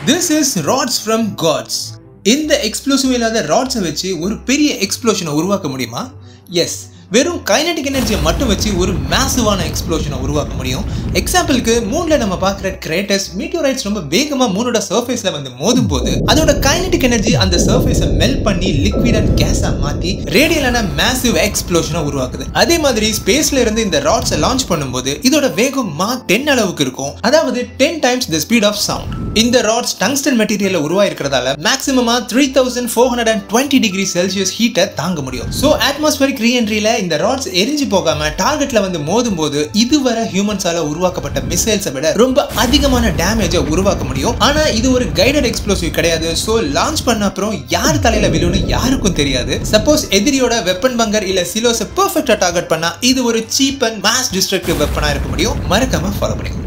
this is rods from gods இந்த explosive இல்லாத ராட்ஸை வச்சு ஒரு பெரிய எக்ஸ்ப்ளோஷனை உருவாக்க முடியுமா எஸ் வெறும் கைனடிக் எனர்ஜியை மட்டும் வச்சு ஒரு மேசிவான எக்ஸ்ப்ளோஷனை உருவாக்க முடியும் எக்ஸாம்பிளுக்கு மூன்ல நம்ம பார்க்குற கிரேட்டஸ் மீட்டியோரைட்ஸ் ரொம்ப வேகமா மூனோட சர்ஃபேஸ்ல வந்து மோதும் போது அதோட கைனடிக் எனர்ஜி அந்த சர்ஃபேஸை மெல்ட் பண்ணி லிக்விட் அண்ட் கேஸா மாத்தி ரேடியலான மேசிவ் எக்ஸ்ப்ளோஷனை உருவாக்குது அதே மாதிரி ஸ்பேஸ்ல இருந்து இந்த ராட்ஸை லான்ச் பண்ணும்போது இதோட வேகம் மா டென் அளவுக்கு இருக்கும் அதாவது ten times the speed of sound இந்த ராட்ஸ் டங்ஸ்டன் மெட்டீரியல்ல உருவாயிருக்கிறதால மேக்ஸிமமா three thousand four hundred and twenty degree Celsius ஹீட்டை தாங்க முடியும் ஸோ அட்மாஸ்பரிக் ரீஎன்ட்ரியில இந்த ராட்ஸ் எரிஞ்சு போகாம டார்கெட்ல வந்து மோதும் போது இதுவரை ஹியூமன்ஸால உருவாக்கப்பட்ட மிசைல்ஸை விட ரொம்ப அதிகமான டேமேஜை உருவாக்க முடியும் ஆனா இது ஒரு கைடட் எக்ஸ்ப்ளோசிவ் கிடையாது ஸோ லான்ச் பண்ண அப்புறம் யார் தலையில விழுன்னு யாருக்கும் தெரியாது சப்போஸ் எதிரியோட வெப்பன் பங்கர் இல்ல சிலோஸை பெர்ஃபெக்டா டார்கெட் பண்ணா இது ஒரு சீப் அண்ட் மாஸ் டிஸ்ட்ரக்டிவ் வெப்பனா இருக்க முடியும் மறக்காம ஃபாலோ பண்ணுங்க